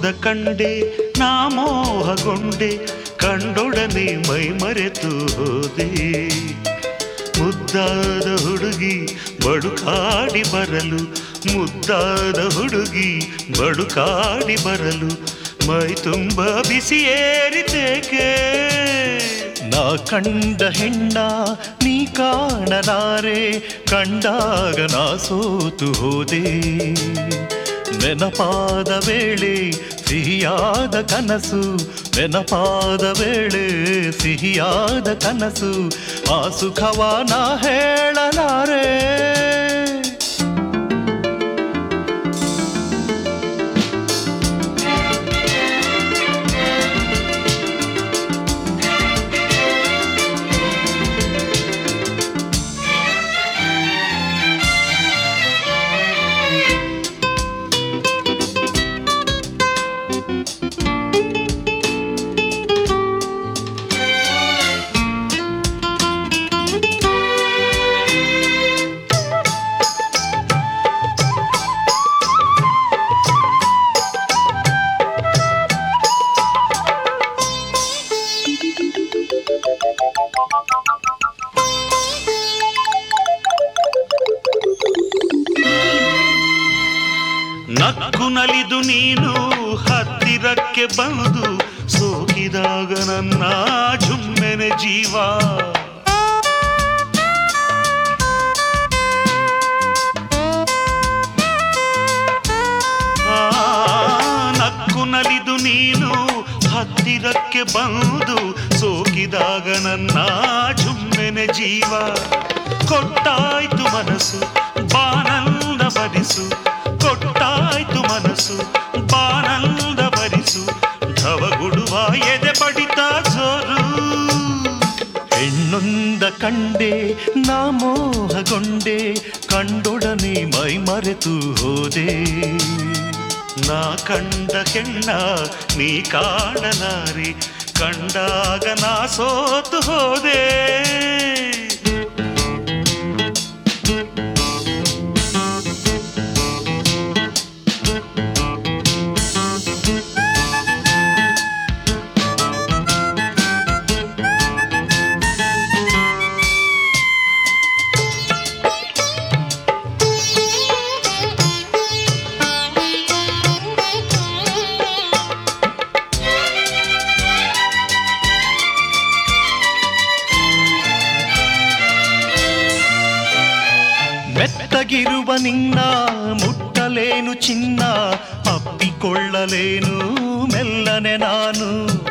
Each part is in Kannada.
ಹೆಣ್ಣೊಂದ ಕಂಡೆ ನಾ ಮೋಹಗೊಂಡೆ ಕಂಡೊಡನೆ ಮೈ ಮರೆತು ಹೋದೆ ಮುದ್ದಾದ ಹುಡುಗಿ ಬಡುಕಾಡಿ ಬರಲು ಮುದ್ದಾದ ಹುಡುಗಿ ಬಡುಕಾಡಿ ಬರಲು ಮೈ ತುಂಬ ಬಿಸಿ ಏರಿತೇಕೆ ನಾ ಕಂಡ ಹೆಣ್ಣ ನೀ ಕಾಣಲಾರೆ ಕಂಡಾಗ ನಾ ಸೋತು ಹೋದೆ ನೆನಪಾದ ವೇಳೆ ಸಿಹಿಯಾದ ಕನಸು ನೆನಪಾದ ವೇಳೆ ಸಿಹಿಯಾದ ಕನಸು ಆ ಸುಖವ ನಾ ಹೇಳಲಾರೆ ನಕ್ಕು ನಲಿದು ನೀನು ಹತ್ತಿರಕ್ಕೆ ಬಂದು ಸೋಕಿದಾಗ ನನ್ನ ಜುಮ್ಮೆನೆ ಜೀವ ಆ, ನಕ್ಕು ನಲಿದು ನೀನು ಹತ್ತಿರಕ್ಕೆ ಬಂದು ಸೋಕಿದಾಗ ನನ್ನ ಜುಮ್ಮೆನೆ ಜೀವ ಕೊಟ್ಟಾಯ್ತು ಮನಸ್ಸು ಬಾನಂದ ಭರಿಸು ಕೊಟ್ಟಾಯ್ತು ಮನಸ್ಸು ಬಾನಂದ ಭರಿಸು ಧವಗುಡುವ ಎದೆ ಬಡಿತ ಜೋರು ಹೆಣ್ಣೊಂದ ಕಂಡೆ ನಾ ಮೋಹಗೊಂಡೆ ಕಂಡೊಡನೆ ಮೈ ಮರೆತು ಹೋದೆ ನಾ ಕಂಡ ಹೆಣ್ಣ ನೀ ಕಾಣಲಾರೆ ಕಂಡಾಗ ನಾ ಸೋತು ಹೋದೆ ಮೆತ್ತಗಿರುವ ನಿನ್ನ ಮುಟ್ಟಲೇನು ಚಿನ್ನ ಅಪ್ಪಿಕೊಳ್ಳಲೇನು ಮೆಲ್ಲನೆ ನಾನು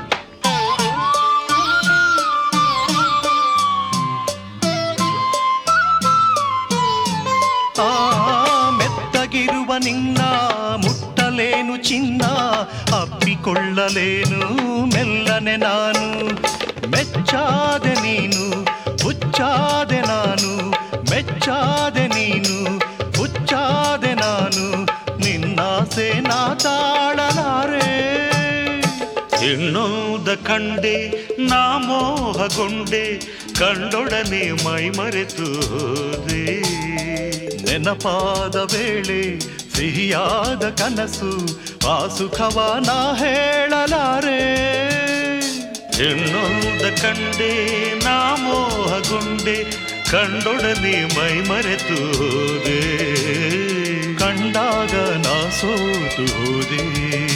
ಆ ಮೆತ್ತಗಿರುವ ನಿನ್ನ ಮುಟ್ಟಲೇನು ಚಿನ್ನ ಅಪ್ಪಿಕೊಳ್ಳಲೇನು ಮೆಲ್ಲನೆ ನಾನು ಮೆಚ್ಚಾದೆ ನೀನು ಹುಚ್ಚಾದೆ ನಾನು ಮೆಚ್ಚಾದೆ ನೀನು ಹುಚ್ಚಾದೆ ನಾನು ನಿನ್ನಾಸೆ ನಾ ತಾಳಲಾರೆ ಹೆಣ್ಣೋದ ಕಂಡೆ ನಾ ಮೋಹಗೊಂಡೆ ಕಂಡೊಡನೆ ಮೈ ಮರೆತು ಹೋದೆ ನೆನಪಾದ ವೇಳೆ ಸಿಹಿಯಾದ ಕನಸು ಆ ಸುಖವ ನಾ ಹೇಳಲಾರೆ ಹೆಣ್ಣೋದ ಕಂಡೆ ನಾ ಮೋಹಗೊಂಡೆ ಕಂಡೊಡನೆ ಮೈ ಮರೆತು ಹೋದೆ ಕಂಡಾಗ ನಾ ಸೋತು ಹೋದೆ